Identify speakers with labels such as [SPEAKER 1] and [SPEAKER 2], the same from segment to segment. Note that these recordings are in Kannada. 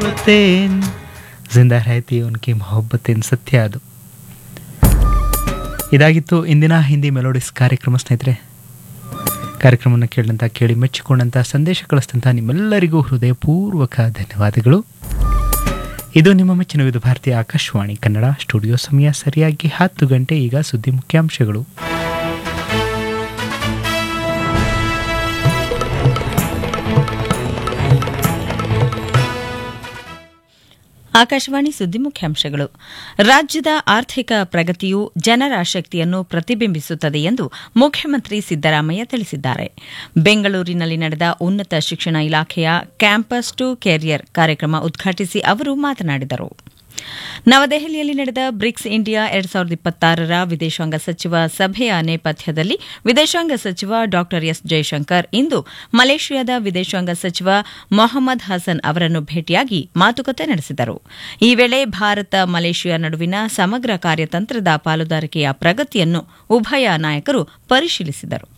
[SPEAKER 1] मोहब्बतें ಜಿಂದಾ रहती उनकी मोहब्बतें ಸತ್ಯ ಅದು ಇದಾಗಿತ್ತು ಇಂದಿನ ಹಿಂದಿ ಮೆಲೋಡಿಸ್ ಕಾರ್ಯಕ್ರಮ ಸ್ನೇಹಿತರೆ ಕಾರ್ಯಕ್ರಮವನ್ನು ಕೇಳಿದಂಥ ಕೇಳಿ ಮೆಚ್ಚಿಕೊಂಡಂಥ ಸಂದೇಶ ಕಳಿಸಿದಂಥ ನಿಮ್ಮೆಲ್ಲರಿಗೂ ಹೃದಯಪೂರ್ವಕ ಧನ್ಯವಾದಗಳು ಇದು ನಿಮ್ಮ ಮೆಚ್ಚಿನ ವಿಧ ಭಾರತೀಯ ಆಕಾಶವಾಣಿ ಕನ್ನಡ ಸ್ಟುಡಿಯೋ ಸಮಯ ಸರಿಯಾಗಿ ಹತ್ತು ಗಂಟೆ ಈಗ ಸುದ್ದಿ ಮುಖ್ಯಾಂಶಗಳು
[SPEAKER 2] ಆಕಾಶವಾಣಿ ಸುದ್ದಿ ಮುಖ್ಯಾಂಶಗಳು ರಾಜ್ಯದ ಆರ್ಥಿಕ ಪ್ರಗತಿಯು ಜನರ ಶಕ್ತಿಯನ್ನು ಪ್ರತಿಬಿಂಬಿಸುತ್ತದೆ ಎಂದು ಮುಖ್ಯಮಂತ್ರಿ ಸಿದ್ದರಾಮಯ್ಯ ತಿಳಿಸಿದ್ದಾರೆ ಬೆಂಗಳೂರಿನಲ್ಲಿ ನಡೆದ ಉನ್ನತ ಶಿಕ್ಷಣ ಇಲಾಖೆಯ ಕ್ಯಾಂಪಸ್ ಟು ಕೆರಿಯರ್ ಕಾರ್ಯಕ್ರಮ ಉದ್ಘಾಟಿಸಿ ಅವರು ಮಾತನಾಡಿದರು ನವದೆಹಲಿಯಲ್ಲಿ ನಡೆದ ಬ್ರಿಕ್ಸ್ ಇಂಡಿಯಾ ಎರಡ್ ಸಾವಿರದ ಇಪ್ಪತ್ತಾರರ ವಿದೇಶಾಂಗ ಸಚಿವ ಸಭೆಯ ನೇಪಥ್ಯದಲ್ಲಿ ವಿದೇಶಾಂಗ ಸಚಿವ ಡಾ ಎಸ್ ಜಯಶಂಕರ್ ಇಂದು ಮಲೇಷ್ಯಾದ ವಿದೇಶಾಂಗ ಸಚಿವ ಮೊಹಮ್ಮದ್ ಹಸನ್ ಅವರನ್ನು ಭೇಟಿಯಾಗಿ ಮಾತುಕತೆ ನಡೆಸಿದರು ಈ ವೇಳೆ ಭಾರತ ಮಲೇಷ್ಯಾ ನಡುವಿನ ಸಮಗ್ರ ಕಾರ್ಯತಂತ್ರದ ಪಾಲುದಾರಿಕೆಯ ಪ್ರಗತಿಯನ್ನು ಉಭಯ ನಾಯಕರು ಪರಿಶೀಲಿಸಿದರು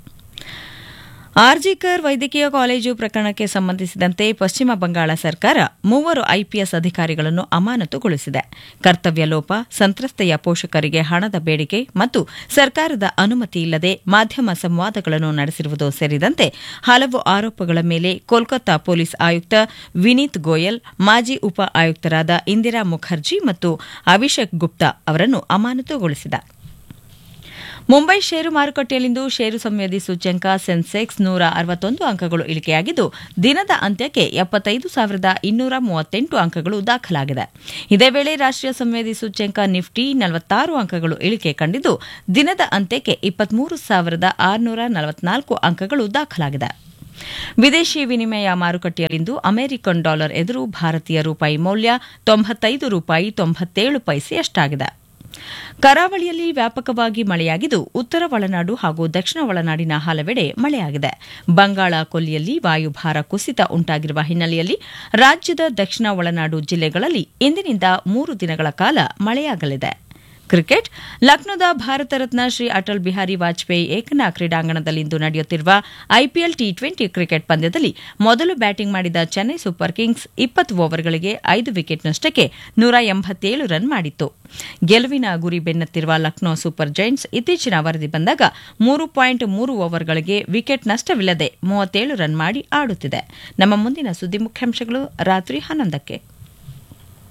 [SPEAKER 2] ಆರ್ಜಿಕರ್ ವೈದ್ಯಕೀಯ ಕಾಲೇಜು ಪ್ರಕರಣಕ್ಕೆ ಸಂಬಂಧಿಸಿದಂತೆ ಪಶ್ಚಿಮ ಬಂಗಾಳ ಸರ್ಕಾರ ಮೂವರು ಐಪಿಎಸ್ ಅಧಿಕಾರಿಗಳನ್ನು ಅಮಾನತುಗೊಳಿಸಿದೆ ಕರ್ತವ್ಯ ಲೋಪ ಸಂತ್ರಸ್ತೆಯ ಪೋಷಕರಿಗೆ ಹಣದ ಬೇಡಿಕೆ ಮತ್ತು ಸರ್ಕಾರದ ಅನುಮತಿ ಇಲ್ಲದೆ ಮಾಧ್ಯಮ ಸಂವಾದಗಳನ್ನು ನಡೆಸಿರುವುದು ಸೇರಿದಂತೆ ಹಲವು ಆರೋಪಗಳ ಮೇಲೆ ಕೋಲ್ಕತ್ತಾ ಪೊಲೀಸ್ ಆಯುಕ್ತ ವಿನೀತ್ ಗೋಯಲ್ ಮಾಜಿ ಉಪ ಆಯುಕ್ತರಾದ ಇಂದಿರಾ ಮುಖರ್ಜಿ ಮತ್ತು ಅಭಿಷೇಕ್ ಗುಪ್ತಾ ಅವರನ್ನು ಅಮಾನತುಗೊಳಿಸಿದೆ ಮುಂಬೈ ಷೇರು ಮಾರುಕಟ್ಟೆಯಲ್ಲಿಂದು ಷೇರು ಸಂವೇದಿ ಸೂಚ್ಯಂಕ ಸೆನ್ಸೆಕ್ಸ್ ನೂರ ಅರವತ್ತೊಂದು ಅಂಕಗಳು ಇಳಿಕೆಯಾಗಿದ್ದು ದಿನದ ಅಂತ್ಯಕ್ಕೆ ಎಪ್ಪತ್ತೈದು ಸಾವಿರದ ಇನ್ನೂರ ಮೂವತ್ತೆಂಟು ಅಂಕಗಳು ದಾಖಲಾಗಿದೆ ಇದೇ ವೇಳೆ ರಾಷ್ಟೀಯ ಸಂವೇದಿ ಸೂಚ್ಯಂಕ ನಿಫ್ಟಿ ನಲವತ್ತಾರು ಅಂಕಗಳು ಇಳಿಕೆ ಕಂಡಿದ್ದು ದಿನದ ಅಂತ್ಯಕ್ಕೆ ಇಪ್ಪತ್ಮೂರು ಸಾವಿರದ ಆರುನೂರ ನಲವತ್ನಾಲ್ಕು ಅಂಕಗಳು ದಾಖಲಾಗಿದೆ ವಿದೇಶಿ ವಿನಿಮಯ ಮಾರುಕಟ್ಟೆಯಲ್ಲಿಂದು ಅಮೆರಿಕನ್ ಡಾಲರ್ ಎದುರು ಭಾರತೀಯ ರೂಪಾಯಿ ಮೌಲ್ಯ ತೊಂಬತ್ತೈದು ರೂಪಾಯಿ ತೊಂಬತ್ತೇಳು ಪೈಸೆಯಷ್ಟಾಗಿದೆ ಕರಾವಳಿಯಲ್ಲಿ ವ್ಯಾಪಕವಾಗಿ ಮಳೆಯಾಗಿದ್ದು ಉತ್ತರ ಒಳನಾಡು ಹಾಗೂ ದಕ್ಷಿಣ ಒಳನಾಡಿನ ಹಲವೆಡೆ ಮಳೆಯಾಗಿದೆ ಬಂಗಾಳ ಕೊಲ್ಲಿಯಲ್ಲಿ ವಾಯುಭಾರ ಕುಸಿತ ಉಂಟಾಗಿರುವ ಹಿನ್ನೆಲೆಯಲ್ಲಿ ರಾಜ್ಯದ ದಕ್ಷಿಣ ಒಳನಾಡು ಜಿಲ್ಲೆಗಳಲ್ಲಿ ಇಂದಿನಿಂದ ಮೂರು ದಿನಗಳ ಕಾಲ ಮಳೆಯಾಗಲಿದೆ ಕ್ರಿಕೆಟ್ ಲಕ್ನೋದ ಭಾರತ ರತ್ನ ಶ್ರೀ ಅಟಲ್ ಬಿಹಾರಿ ವಾಜಪೇಯಿ ಏಕನಾ ಕ್ರೀಡಾಂಗಣದಲ್ಲಿಂದು ನಡೆಯುತ್ತಿರುವ ಐಪಿಎಲ್ ಟಿ ಟ್ವೆಂಟಿ ಕ್ರಿಕೆಟ್ ಪಂದ್ಯದಲ್ಲಿ ಮೊದಲು ಬ್ಯಾಟಿಂಗ್ ಮಾಡಿದ ಚೆನ್ನೈ ಸೂಪರ್ ಕಿಂಗ್ಸ್ ಇಪ್ಪತ್ತು ಓವರ್ಗಳಿಗೆ ಐದು ವಿಕೆಟ್ ನಷ್ಟಕ್ಕೆ ನೂರ ಎಂಬತ್ತೇಳು ರನ್ ಮಾಡಿತ್ತು ಗೆಲುವಿನ ಗುರಿ ಬೆನ್ನತ್ತಿರುವ ಲಕ್ನೋ ಸೂಪರ್ ಜೈಂಟ್ಸ್ ಇತ್ತೀಚಿನ ವರದಿ ಬಂದಾಗ ಮೂರು ಪಾಯಿಂಟ್ ಮೂರು ಓವರ್ಗಳಿಗೆ ವಿಕೆಟ್ ನಷ್ಟವಿಲ್ಲದೆ ಮೂವತ್ತೇಳು ರನ್ ಮಾಡಿ ಆಡುತ್ತಿದೆ ನಮ್ಮ ಮುಂದಿನ ಸುದ್ದಿ ಮುಖ್ಯಾಂಶಗಳು ರಾತ್ರಿ ಹನ್ನೊಂದಕ್ಕೆ